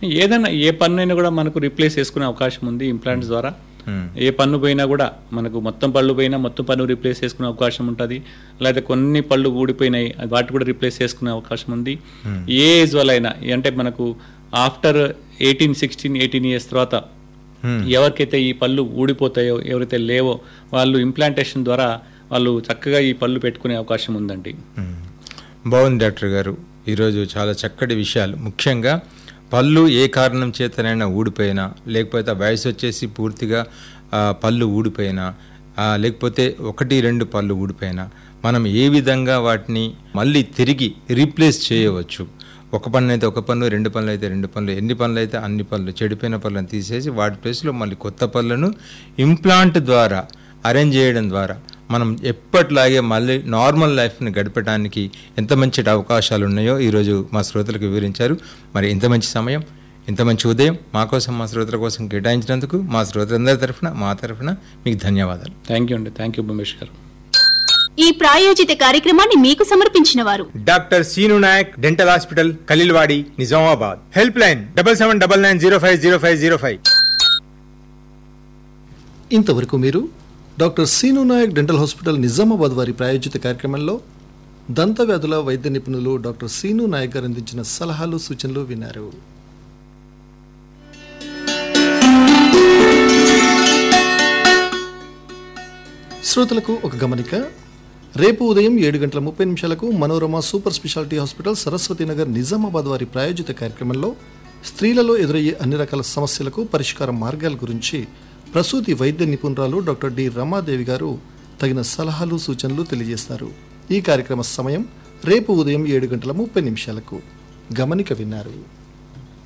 ఏదైనా ఏ పన్ను అయినా కూడా మనకు రిప్లేస్ చేసుకునే అవకాశం ఉంది ఇంప్లాంట్స్ ద్వారా మ్మ్. ఏ పన్ను పోయినా కూడా మనకు మొత్తం పళ్ళు పోయినా మొత్తం పన్ను రీప్లేస్ చేసుకునే అవకాశం ఉంటుంది లేదా కొన్ని పళ్ళు ఊడిపోయినాయి అది వాటి కూడా రీప్లేస్ చేసుకునే అవకాశం ఉంది ఏ ఏజ్ వల్ల అయినా అంటే మనకు after eighteen sixteen eighteen years తర్వాత మ్మ్. ఎవరికైతే ఈ పళ్ళు ఊడిపోతాయో ఎవరైతే లేవో వాళ్ళు ఇంప్లాంటేషన్ ద్వారా వాళ్ళు చక్కగా ఈ పళ్ళు పెట్టుకునే అవకాశం ఉందండి మ్మ్. బాగుంది డాక్టర్ గారు ఈరోజు చాలా చక్కటి విషయాలు ముఖ్యంగా పళ్ళు ఏ కారణం చేతనైనా ఊడిపోయినా లేకపోతే ఆ వయసు వచ్చేసి పూర్తిగా ఆ, పళ్ళు ఊడిపోయినా ఆ, లేకపోతే ఒకటి రెండు పళ్ళు ఊడిపోయినా మనం ఏ విధంగా వాటిని మళ్ళీ తిరిగి రీప్లేస్ చేయవచ్చు ఒక పన్ను అయితే ఒక పన్ను రెండు పనులు అయితే రెండు పనులు ఎన్ని పనులు అయితే అన్ని పనులు చెడిపోయిన పళ్ళను తీసేసి వాటి ప్లేస్లో మళ్ళీ కొత్త పళ్ళను ఇంప్లాంట్ ద్వారా అరేంజ్ చేయడం ద్వారా మనం ఎప్పట్లాగే మళ్ళీ నార్మల్ లైఫ్ని గడపడానికి ఎంత మంచి అవకాశాలు ఉన్నాయో ఈరోజు మా శ్రోతలకు వివరించారు మరి ఇంత మంచి సమయం ఇంత మంచి ఉదయం మా కోసం మా శ్రోతల కోసం కేటాయించినందుకు మా శ్రోతలందరి తరఫున మా తరఫున మీకు ధన్యవాదాలు థ్యాంక్ యూ అండి థ్యాంక్ యూ భూమేష్ గారు ఈ ప్రాయోజిత కార్యక్రమాన్ని మీకు సమర్పించిన వారు doctor Seenu Naik dental hospital Khaleelwadi Nizamabad help line double seven double nine zero five zero five zero five ఇంతవరకు మీరు doctor Seenu Naik dental hospital Nizamabad వారి ప్రాయోజిత కార్యక్రమంలో దంత వ్యాధుల వైద్య నిపుణులు డాక్టర్ సీను నాయక్ గారు అందించిన సలహాలు సూచనలు విన్నారు శ్రోతలకు ఒక గమనిక రేపు ఉదయం ఏడు గంటల ముప్పై నిమిషాలకు Manorama super speciality hospital Saraswati Nagar Nizamabad వారి ప్రాయోజిత కార్యక్రమంలో స్త్రీలలో ఎదురయ్యే అన్ని రకాల సమస్యలకు పరిష్కార మార్గాల గురించి ప్రసూతి వైద్య నిపుణురాలు డాక్టర్ డి రమాదేవి గారు తగిన సలహాలు సూచనలు తెలియజేస్తారు ఈ కార్యక్రమ సమయం రేపు ఉదయం ఏడు గంటల ముప్పై నిమిషాలకు గమనిక విన్నారు